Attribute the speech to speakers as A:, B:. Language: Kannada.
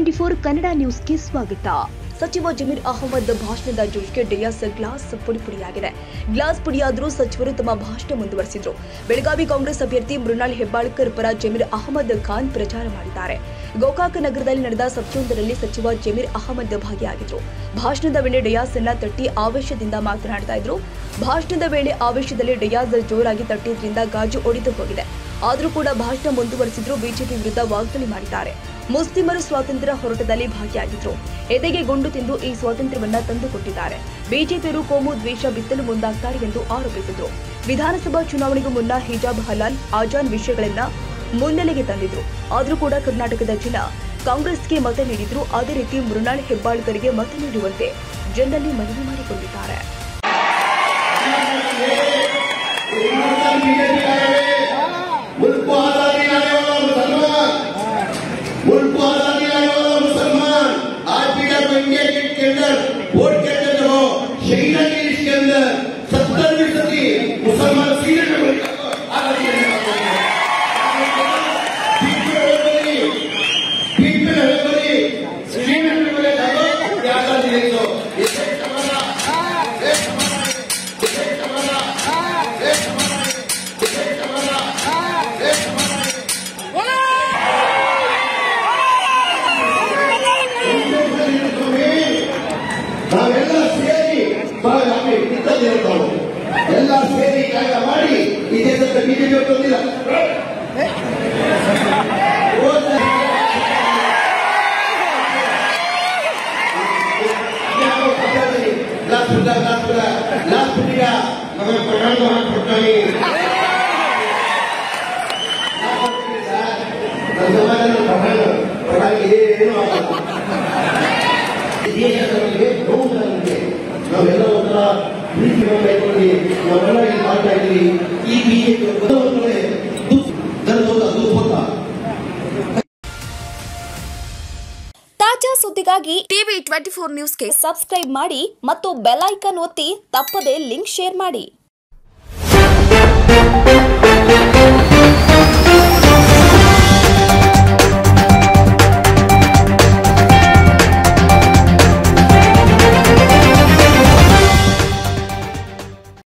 A: ಟ್ವೆಂಟಿ ಫೋರ್ ಕನ್ನಡ ನ್ಯೂಸ್ಗೆ ಸ್ವಾಗತ ಸಚಿವ ಜಮೀರ್ ಅಹಮದ್ ಭಾಷಣದ ಜೋಶ್ಗೆ ಡಿಯಾಸ್ ಗ್ಲಾಸ್ ಪುಡಿಪುಡಿಯಾಗಿದೆ ಗ್ಲಾಸ್ ಪುಡಿಯಾದರೂ ಸಚಿವರು ತಮ್ಮ ಭಾಷಣ ಮುಂದುವರೆಸಿದ್ರು ಬೆಳಗಾವಿ ಕಾಂಗ್ರೆಸ್ ಅಭ್ಯರ್ಥಿ ಮೃಣಾಲ್ ಹೆಬ್ಬಾಳ್ಕರ್ ಪರ ಜಮೀರ್ ಅಹಮದ್ ಖಾನ್ ಪ್ರಚಾರ ಮಾಡಿದ್ದಾರೆ ಗೋಕಾಕ ನಗರದಲ್ಲಿ ನಡೆದ ಸಭೆಯೊಂದರಲ್ಲಿ ಸಚಿವ ಜಮೀರ್ ಅಹಮದ್ ಭಾಗಿಯಾಗಿದ್ರು ಭಾಷಣದ ವೇಳೆ ಡಿಯಾಸ್ ಅನ್ನ ತಟ್ಟಿ ಆವೇಶದಿಂದ ಮಾತನಾಡ್ತಾ ಇದ್ರು ಭಾಷಣದ ವೇಳೆ ಆವೇಶದಲ್ಲಿ ಡಿಯಾಸ್ ಜೋರಾಗಿ ತಟ್ಟಿದ್ರಿಂದ ಗಾಜು ಒಡೆದು ಹೋಗಿದೆ ಆದರೂ ಕೂಡ ಭಾಷಣ ಮುಂದುವರೆಸಿದ್ರು ಬಿಜೆಪಿ ವಿರುದ್ಧ ವಾಗ್ದಾಳಿ ಮಾಡಿದ್ದಾರೆ ಮುಸ್ಲಿಮರು ಸ್ವಾತಂತ್ರ್ಯ ಹೋರಾಟದಲ್ಲಿ ಭಾಗಿಯಾಗಿದ್ರು ಎದೆಗೆ ಗುಂಡು ತಿಂದು ಈ ಸ್ವಾತಂತ್ರ್ಯವನ್ನ ತಂದುಕೊಟ್ಟಿದ್ದಾರೆ ಬಿಜೆಪಿಯರು ಕೋಮು ದ್ವೇಷ ಬಿತ್ತಲು ಮುಂದಾಗ್ತಾರೆ ಎಂದು ಆರೋಪಿಸಿದ್ರು ವಿಧಾನಸಭಾ ಚುನಾವಣೆಗೂ ಮುನ್ನ ಹಿಜಾಬ್ ಹಲಾಲ್ ಆಜಾನ್ ವಿಷಯಗಳನ್ನ ಮುನ್ನೆಲೆಗೆ ತಂದಿದ್ರು ಆದರೂ ಕೂಡ ಕರ್ನಾಟಕದ ಜನ ಕಾಂಗ್ರೆಸ್ಗೆ ಮತ ನೀಡಿದ್ರು ಅದೇ ರೀತಿ ಮೃಣಾಲ್ ಹೆಬ್ಬಾಳ್ಕರಿಗೆ ಮತ ನೀಡುವಂತೆ ಜನರಲ್ಲಿ ಮನವಿ ಮಾಡಿಕೊಂಡಿದ್ದಾರೆ
B: मुल्क को आजादी लाने वाला मुसलमान मुल्क को आजादी लाने वाला मुसलमान आज भी जब इंडिया गेट के अंदर वोट के अंदर जो शहीदा की लिस्ट के अंदर सत्तर फीसदी मुसलमान सीधे में वोट करते हैं। आजादी लेने वाले हैं। बीच में रहे बनी, बीच में रहे बनी, स्क्रीन में बोले जाओ, ये आजादी ले लो। ये देश हमारा, देश हमारा है, देश हमारा, देश हमारा है, देश हमारा, देश हमारा है। ನಾವೆಲ್ಲ ಸೇರಿ ನಾವೇ ಇದ್ದಲ್ಲಿರ್ತಾವೆ ಎಲ್ಲ ಸೇರಿ ಕಾಗ ಮಾಡಿ ಈ ದೇಶದ ಬಿಜೆಪಿ ಬಂದಿಲ್ಲ ಲಾಸ್ಟ್ ಪುಟ್ಟ ಲಾಸ್ಟ್ ಪುಟ್ಟ ಲಾಸ್ಟ್ ಪುಟ್ಟಿಗ ನಮ್ಮ ಪ್ರಧಾನ ಕೊಡ್ತಾನೆ ನನ್ನ ಸಮಾಜದ ಪ್ರಧಾನ ಪ್ರಧಾನ ಏನು ಆಗಲ್ಲ ದೇಶದ ಬಗ್ಗೆ ನೋವು ನಮಗೆ ನಾವೆಲ್ಲ ಒಂಥರ ಪ್ರೀತಿಯನ್ನು ಕೈಗೊಂಡು ನಾವೆಲ್ಲ ಇಲ್ಲಿ ಮಾಡ್ತಾ ಇದ್ದೀವಿ ಈ ಬಿಜೆಪಿ ಒಂದೇ ಧರಿಸೋದ ದುರ್ಭೋಗ
A: ತಾಜಾ ಸುದ್ದಿಗಾಗಿ ಟಿವಿ ಟ್ವೆಂಟಿ ಫೋರ್ ನ್ಯೂಸ್ಗೆ ಸಬ್ಸ್ಕ್ರೈಬ್ ಮಾಡಿ ಮತ್ತು ಬೆಲ್ ಐಕಾನ್ ಒತ್ತಿ ತಪ್ಪದೇ ಲಿಂಕ್ ಶೇರ್ ಮಾಡಿ